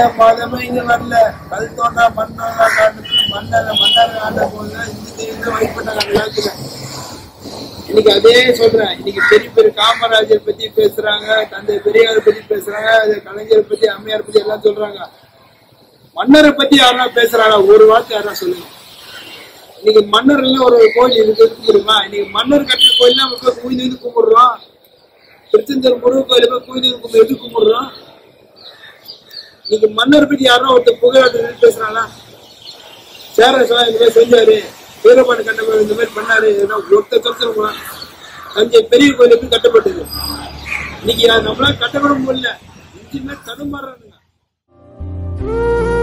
மதமே இங்க வரல கல் தோண்டா மண்ணோண்டா காட்டுக்கு மன்னர் மன்னர் ஆண்ட போது இந்த தெய்வத்தை வழிபட்டாங்க அந்த காலத்துல இன்னைக்கு அதே சொல்றேன் இன்னைக்கு பெரிய பெரிய காமராஜர் பத்தி பேசுறாங்க தந்தை பெரியார் பத்தி பேசுறாங்க அது கலைஞர் பத்தி அம்மையார் பத்தி எல்லாம் சொல்றாங்க மன்னரை பத்தி யாரா பேசுறாங்க ஒரு வார்த்தை யாரா சொல்லுங்க இன்னைக்கு மன்னர்ல ஒரு கோயில் இருக்கு இருக்கு தெரியுமா இன்னைக்கு மன்னர் கட்டின கோயில் நம்ம போய் குவிந்து வந்து கும்பிடுறோம் திருச்செந்தூர் முருகன் கோயில போய் குவிந்து வந்து கும்பி எது கும்பிடுறோம் இன்னைக்கு மன்னர் பத்தி யாரோ ஒருத்தர் புகழாட்டு பேசுறாங்களா சேர சார் இந்த மாதிரி செஞ்சாரு வீரபாண்டி கட்டப்பட்ட இந்த மாதிரி பண்ணாரு ஏதோ ஒருத்தர் சொல்லுங்க தஞ்சை பெரிய கோயில் எப்படி கட்டப்பட்டது இன்னைக்கு அது நம்மளால கட்டப்பட முடியல இன்ஜினியர் தடுமாறுறானுங்க